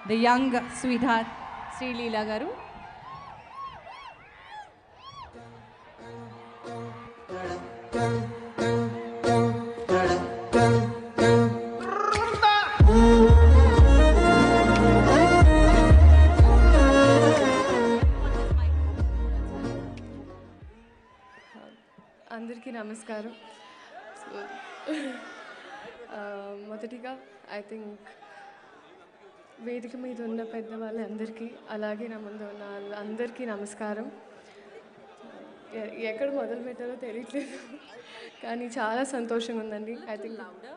the young sweet heart Sreeleela garu అందరికీ నమస్కారం So, ఆ, మొదటిగా ఐ థింక్ వేదిక మీద ఉన్న పెద్దవాళ్ళందరికీ అలాగే నా ముందు ఉన్న వాళ్ళందరికీ నమస్కారం ఎ- ఎక్కడ మొదలు పెట్టాలో తెలియట్లేదు కానీ చాలా సంతోషంగా ఉందండి ఐ థింక్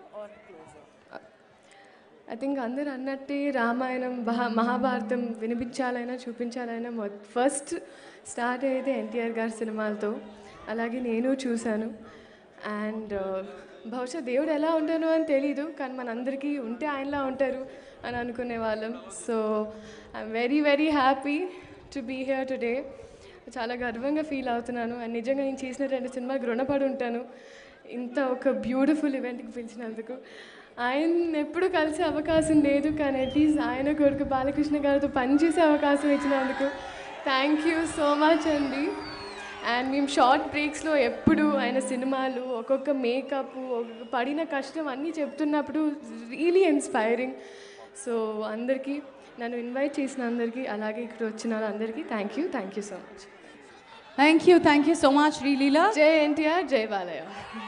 ఐ థింక్ అందరు అన్నట్టే రామాయణం మహా మహాభారతం వినిపించాలైనా చూపించాలైనా ఫస్ట్ స్టార్ట్ అయితే ఎన్టీఆర్ గారి సినిమాలతో అలాగే నేను చూశాను అండ్ బహుశా దేవుడు ఎలా ఉంటానో అని తెలీదు కానీ మనందరికీ ఉంటే ఆయనలా ఉంటారు అని అనుకునే వాళ్ళం so I'm very very happy to be here today చాలా గర్వంగా ఫీల్ అవుతున్నాను అండ్ నిజంగా నేను చేసిన రెండు సినిమాకి రుణపడి ఉంటాను ఇంత ఒక బ్యూటిఫుల్ ఈవెంట్కి పిలిచినందుకు ఆయన ఎప్పుడు కలిసే అవకాశం లేదు కానీ అట్లీస్ట్ ఆయన కొడుకు బాలకృష్ణ గారితో పనిచేసే అవకాశం ఇచ్చినందుకు థ్యాంక్ యూ సో మచ్ అండి అండ్ మేము షార్ట్ బ్రేక్స్లో ఎప్పుడు ఆయన సినిమాలు ఒక్కొక్క మేకప్ ఒక్కొక్క పడిన కష్టం అన్నీ చెప్తున్నప్పుడు రియలీ ఇన్స్పైరింగ్ సో అందరికీ నన్ను ఇన్వైట్ చేసిన అందరికీ అలాగే ఇక్కడ వచ్చిన వాళ్ళందరికీ thank you thank you so much thank you thank you so much Sreeleela జై ఎన్టీఆర్ జై బాలయ్య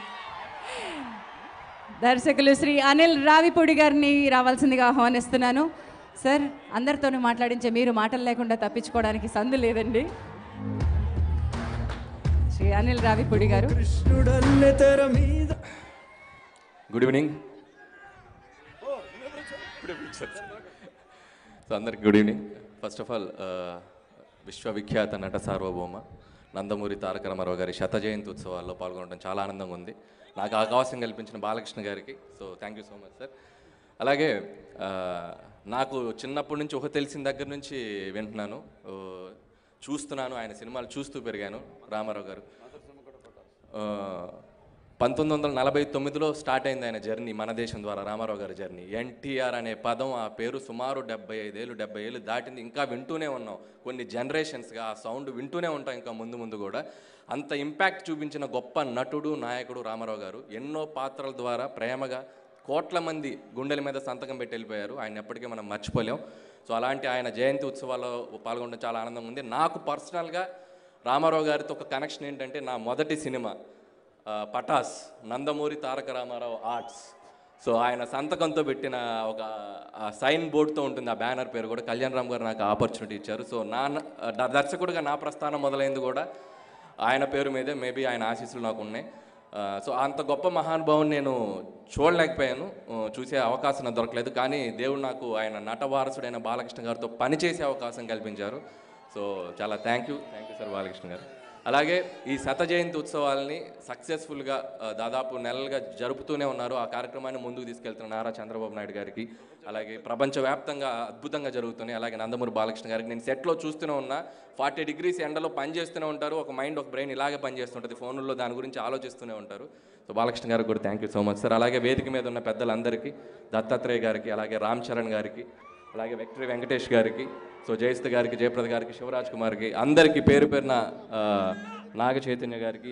దర్శకులు శ్రీ అనిల్ రావిపూడి గారిని రావాల్సిందిగా ఆహ్వానిస్తున్నాను సార్ అందరితోనూ మాట్లాడించే మీరు మాటలు లేకుండా తప్పించుకోవడానికి సందు లేదండి శ్రీ అనిల్ రావిపూడి గారు కృష్ణుడల్లె తెర మీద గుడ్ ఈవినింగ్ సో అందరికి good evening first of all విశ్వవిఖ్యాత నట సార్వభౌమ నందమూరి తారక రామారావు గారి శత జయంతి ఉత్సవాల్లో పాల్గొనడం చాలా ఆనందంగా ఉంది నాకు ఆ అవకాశం కల్పించిన బాలకృష్ణ గారికి so thank you so much sir అలాగే ఆ, నాకు చిన్నప్పటి నుంచి ఒక తెలిసిన దగ్గర నుంచి వింటున్నాను ఓ, చూస్తున్నాను ఆయన సినిమాలు చూస్తూ పెరిగాను రామారావు గారు ఆ, పంతొమ్మిది వందల నలభై తొమ్మిదిలో స్టార్ట్ అయింది ఆయన జర్నీ మన దేశం ద్వారా రామారావు గారి జర్నీ ఎన్టీఆర్ అనే పదం ఆ పేరు సుమారు డెబ్బై ఐదేళ్ళు డెబ్బై ఏళ్ళు దాటింది ఇంకా వింటూనే ఉన్నాం కొన్ని జనరేషన్స్గా ఆ సౌండ్ వింటూనే ఉంటాం ఇంకా ముందు ముందు కూడా అంత ఇంపాక్ట్ చూపించిన గొప్ప నటుడు నాయకుడు రామారావు గారు ఎన్నో పాత్రల ద్వారా ప్రేమగా కోట్ల మంది గుండెల మీద సంతకం పెట్టి వెళ్ళిపోయారు ఆయన ఎప్పటికీ మనం మర్చిపోలేం సో అలాంటి ఆయన జయంతి ఉత్సవాల్లో పాల్గొనడం చాలా ఆనందంగా ఉంది నాకు పర్సనల్గా రామారావు గారితో ఒక కనెక్షన్ ఏంటంటే నా మొదటి సినిమా ఆ, పటాస్ నందమూరి తారక రామారావు ఆర్ట్స్ సో ఆయన సంతకంతో పెట్టిన ఒక ఆ సైన్ బోర్డ్తో ఉంటుంది ఆ బ్యానర్ పేరు కూడా కళ్యాణ్ రామ్ గారు నాకు ఆపర్చునిటీ ఇచ్చారు సో నా ద- దర్శకుడిగా నా ప్రస్థానం మొదలైంది కూడా ఆయన పేరు మీదే మేబీ ఆయన ఆశీస్సులు నాకు ఉన్నాయి ఆ, సో అంత గొప్ప మహానుభావుని నేను చూడలేకపోయాను ఆ, చూసే అవకాశం నాకు దొరకలేదు కానీ దేవుడు నాకు ఆయన నట వారసుడైన బాలకృష్ణ గారితో పనిచేసే అవకాశం కల్పించారు సో చాలా thank you thank you sir Balakrishna garu అలాగే ఈ శత జయంతి ఉత్సవాల్ని సక్సెస్ఫుల్గా ఆ, దాదాపు నెలలుగా జరుపుతూనే ఉన్నారు ఆ కార్యక్రమాన్ని ముందుకు తీసుకెళ్తున్న నారా చంద్రబాబు నాయుడు గారికి అలాగే ప్రపంచవ్యాప్తంగా అద్భుతంగా జరుగుతున్నాయి అలాగే నందమూరి బాలకృష్ణ గారికి నేను సెట్లో చూస్తూనే ఉన్నా ఫార్టీ డిగ్రీస్ ఎండలో పని చేస్తూనే ఉంటారు ఒక మైండ్ ఒక బ్రెయిన్ ఇలాగే పనిచేస్తుంటుంది ఫోన్లో దాని గురించి ఆలోచిస్తూనే ఉంటారు సో బాలకృష్ణ గారికి కూడా thank you so much sir అలాగే వేదిక మీద ఉన్న పెద్దలందరికీ దత్తాత్రేయ గారికి అలాగే రామ్ చరణ్ గారికి అలాగే వెక్టరీ వెంకటేష్ గారికి సో జయస్థ గారికి జయప్రద గారికి శివరాజ్ కుమార్కి అందరికీ పేరు పేరున ఆ, నాగ చైతన్య గారికి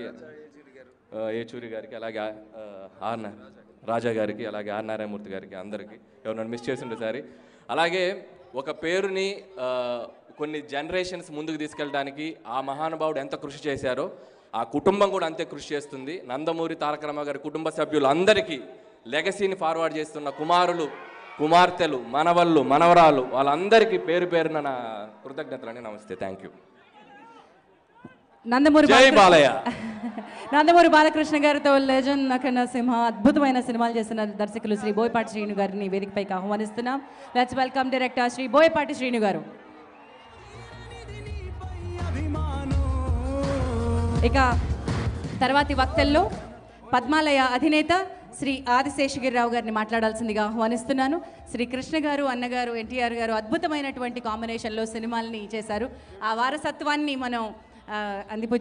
ఆ, ఏచూరి గారికి అలాగే ఆ, ఆర్ నా- రాజా గారికి అలాగే ఆర్ నారాయణమూర్తి గారికి అందరికీ ఎవరైనా మిస్ చేసిండే సారి అలాగే ఒక పేరుని ఆ, కొన్ని జనరేషన్స్ ముందుకు తీసుకెళ్ళడానికి ఆ మహానుభావుడు ఎంత కృషి చేశారో ఆ కుటుంబం కూడా అంతే కృషి చేస్తుంది నందమూరి తారక రామారావు గారి కుటుంబ సభ్యులు అందరికీ లెగసీని ఫార్వర్డ్ చేస్తున్న కుమారులు కుమార్తెలు మనవళ్ళు మనవరాలు వాళ్ళందరికీ పేరు పేరున నా కృతజ్ఞతలని నమస్తే థ్యాంక్ యూ నందమూరి జై బాలకృష్ణ- బాలయ్య నందమూరి బాలకృష్ణ గారితో లెజన్ నకన సింహ అద్భుతమైన సినిమాలు చేసిన దర్శకులు శ్రీ బోయపాటి శ్రీను గారిని వేదికపైకి ఆహ్వానిస్తున్నాం let's welcome director Sri Boyapati Srinu garu ఇక తర్వాతి వక్తల్లో పద్మాలయ అధినేత శ్రీ ఆదిశేషగిరిరావు గారిని మాట్లాడాల్సిందిగా ఆహ్వానిస్తున్నాను శ్రీ కృష్ణ గారు అన్నగారు ఎన్టీఆర్ గారు అద్భుతమైనటువంటి కాంబినేషన్లో సినిమాల్ని చేశారు ఆ వారసత్వాన్ని మనం ఆ, అందిపు